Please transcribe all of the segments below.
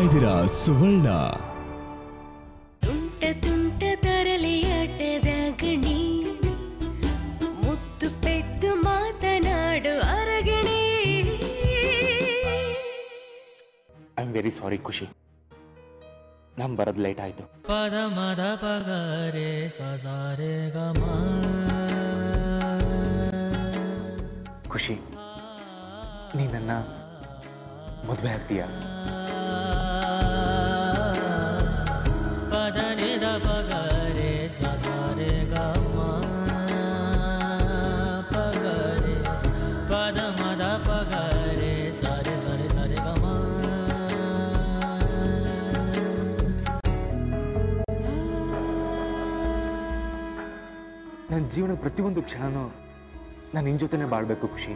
ಇದ್ದೀರಾ ಸುವರ್ಣ ತುಂಟ ತುಂಟ ತರಲೆಯಾಟದ ಗಣಿ ಮುತ್ತು ಪೆದ್ದು ಮಾತನಾಡು ಅರಗಣಿ ಐ ಆಮ್ ವೆರಿ ಸಾರಿ ಖುಷಿ ನಮ್ ಬರೋದು ಲೇಟ್ ಆಯ್ತು ಪದ ಮದ ಪಗರೆ ಸಸಾರೆ ಗಮ ಖುಷಿ ನೀ ನನ್ನ ಮದುವೆ ಆಗ್ತೀಯಾ ಪದ ನಿದ ಪಗರೆ ಸಸಾರೆ ಗಮ ಪಗರೆ ಪದ ಮದ ಪಗರೆ ಸರೆ ಸರೆ ಸರೆ ಗಮ ನನ್ನ ಜೀವನ ಪ್ರತಿಯೊಂದು ಕ್ಷಣನೂ ನಾನು ನಿನ್ ಜೊತೆನೆ ಬಾಳ್ಬೇಕು ಖುಷಿ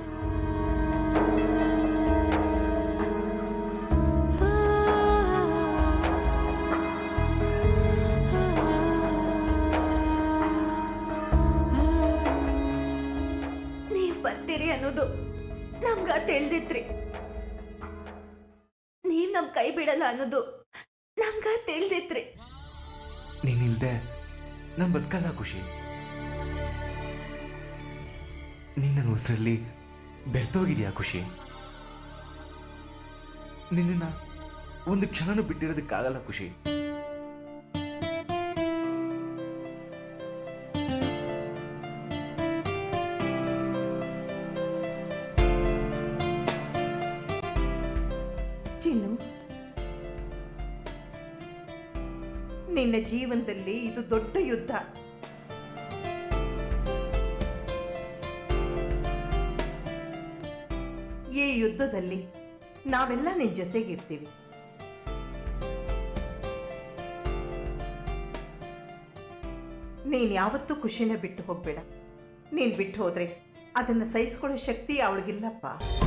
ನೀವ್ ಬರ್ತೀರಿ ಅನ್ನೋದು ನಮ್ಗ ತಿಳಿದಿತ್ರಿ ನೀವ್ ನಮ್ ಕೈ ಬಿಡಲ್ಲ ಅನ್ನೋದು ನಮ್ಗ ತಿಳಿದಿತ್ರಿ ನೀನಿಲ್ದೆ ನಾನು ಬದುಕಲ್ಲ ಖುಷಿ ನೀನ್ ನನ್ನ ಉಸಿರಲ್ಲಿ ಬೆರ್ತೋಗಿದ್ಯಾ ಖುಷಿ ನಿನ್ನ ಒಂದು ಕ್ಷಣನೂ ಬಿಟ್ಟಿರೋದಕ್ಕಾಗಲ್ಲ ಖುಷಿ ಚಿನ್ನು ನಿನ್ನ ಜೀವನದಲ್ಲಿ ಇದು ದೊಡ್ಡ ಯುದ್ಧ ಈ ಯುದ್ಧದಲ್ಲಿ ನಾವೆಲ್ಲ ನಿನ್ ಜೊತೆಗಿರ್ತೀವಿ ನೀನ್ ಯಾವತ್ತೂ ಖುಷಿನ ಬಿಟ್ಟು ಹೋಗ್ಬೇಡ ನೀನ್ ಬಿಟ್ಟು ಹೋದ್ರೆ ಅದನ್ನ ಸಹಿಸ್ಕೊಳ್ಳೋ ಶಕ್ತಿ ಅವಳಿಗಿಲ್ಲಪ್ಪ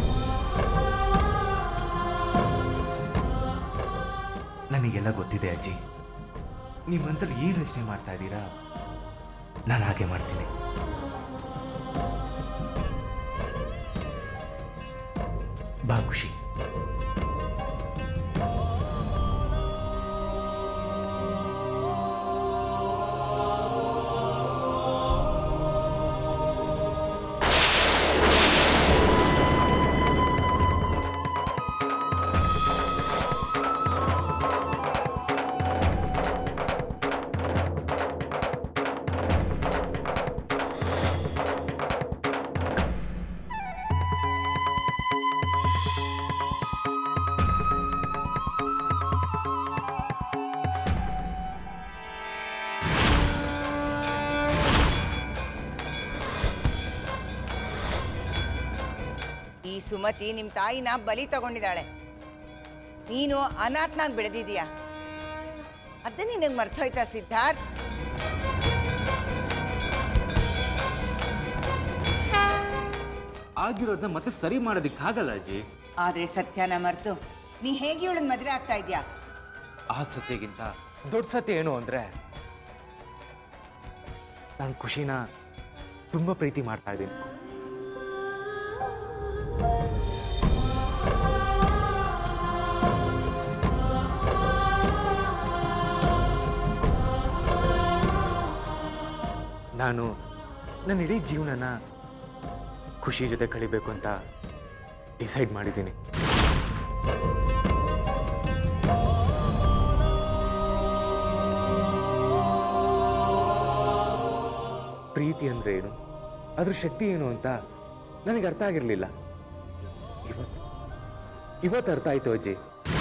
ನನಗೆಲ್ಲ ಗೊತ್ತಿದೆ ಅಜ್ಜಿ ನಿಮ್ಮ ಮನ್ಸಲ್ಲಿ ಏನು ಯೋಚನೆ ಮಾಡ್ತಾ ಇದ್ದೀರಾ ನಾನು ಹಾಗೆ ಮಾಡ್ತೀನಿ ಬಾ ಖುಷಿ ಈ ಸುಮತಿ ನಿಮ್ ತಾಯಿನ ಬಲಿ ತಗೊಂಡಿದ್ದಾಳೆ ನೀನು ಅನಾಥನಾಗ್ ಬೆಳೆದಿದೀಯ ಅದೇ ನಿನಗೆ ಮರ್ತೋಯ್ತಾ ಸಿದ್ಧಾರ್ಥ್ ಆಗಿರೋದನ್ನ ಮತ್ತೆ ಸರಿ ಮಾಡೋದಕ್ಕಾಗಲ್ಲ ಅಜ್ಜಿ ಆದ್ರೆ ಸತ್ಯನ ಮರ್ತು ನೀ ಹೇಗೆ ಇವಳನ್ನ ಮದ್ವೆ ಆಗ್ತಾ ಇದ್ಯಾ ಆ ಸತ್ಯಗಿಂತ ದೊಡ್ಡ ಸತ್ಯ ಏನು ಅಂದ್ರೆ ನಾನು ಖುಷಿನ ತುಂಬಾ ಪ್ರೀತಿ ಮಾಡ್ತಾ ಇದ್ದೀನಿ ನಾನು ನನ್ನ ಇಡೀ ಜೀವನನ ಖುಷಿ ಜೊತೆ ಕಳಿಬೇಕು ಅಂತ ಡಿಸೈಡ್ ಮಾಡಿದ್ದೀನಿ ಪ್ರೀತಿ ಅಂದ್ರೆ ಏನು ಅದ್ರ ಶಕ್ತಿ ಏನು ಅಂತ ನನಗೆ ಅರ್ಥ ಆಗಿರ್ಲಿಲ್ಲ ಇವತ್ತು ಇವತ್ತು ಅರ್ಥ ಆಯ್ತು ಅಜ್ಜಿ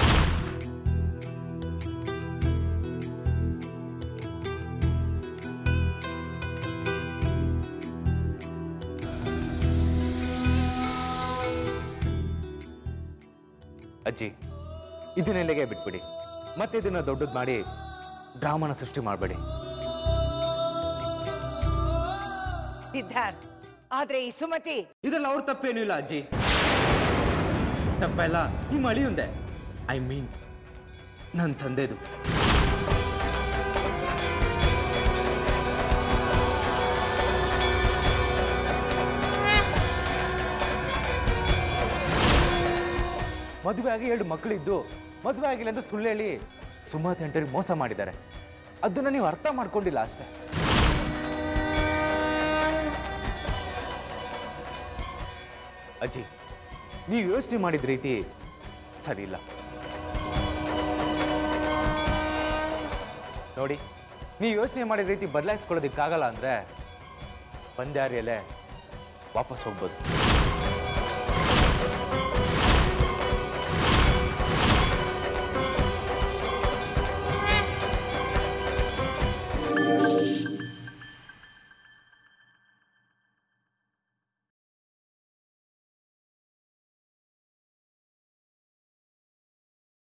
ಅಜ್ಜಿ ಇದನ್ನೆಲ್ಲಿಗೆ ಬಿಟ್ಬಿಡಿ ಮತ್ತೆ ಇದನ್ನ ದೊಡ್ಡದು ಮಾಡಿ ಡ್ರಾಮಾನ ಸೃಷ್ಟಿ ಮಾಡಬೇಡಿ ಸಿದ್ಧಾರ್ಥ್ ಆದ್ರೆ ಈ ಸುಮತಿ ಇದೆಲ್ಲ ಅವ್ರ ತಪ್ಪೇನೂ ಇಲ್ಲ ಅಜ್ಜಿ ತಪ್ಪೆಲ್ಲ ನಿಮ್ಮ ಅಳಿಯುಂದೆ ಐ ಮೀನ್ ನನ್ನ ತಂದೆದು ಮದುವೆ ಆಗಿ ಎರಡು ಮಕ್ಕಳಿದ್ದು ಮದುವೆ ಆಗಿಲ್ಲ ಅಂತ ಸುಳ್ಳು ಹೇಳಿ ಸುಮಾ ತೆಂಟರಿಗೆ ಮೋಸ ಮಾಡಿದ್ದಾರೆ ಅದನ್ನ ನೀವು ಅರ್ಥ ಮಾಡ್ಕೊಂಡಿಲ್ಲ ಅಷ್ಟೇ ಅಜ್ಜಿ ನೀವು ಯೋಚನೆ ಮಾಡಿದ ರೀತಿ ಸರಿ ಇಲ್ಲ ನೋಡಿ ನೀವು ಯೋಚನೆ ಮಾಡಿದ ರೀತಿ ಬದಲಾಯಿಸ್ಕೊಳ್ಳೋದಕ್ಕಾಗಲ್ಲ ಅಂದ್ರೆ ಬಂದ್ಯಾರಿಯಲ್ಲೇ ವಾಪಸ್ ಹೋಗ್ಬೋದು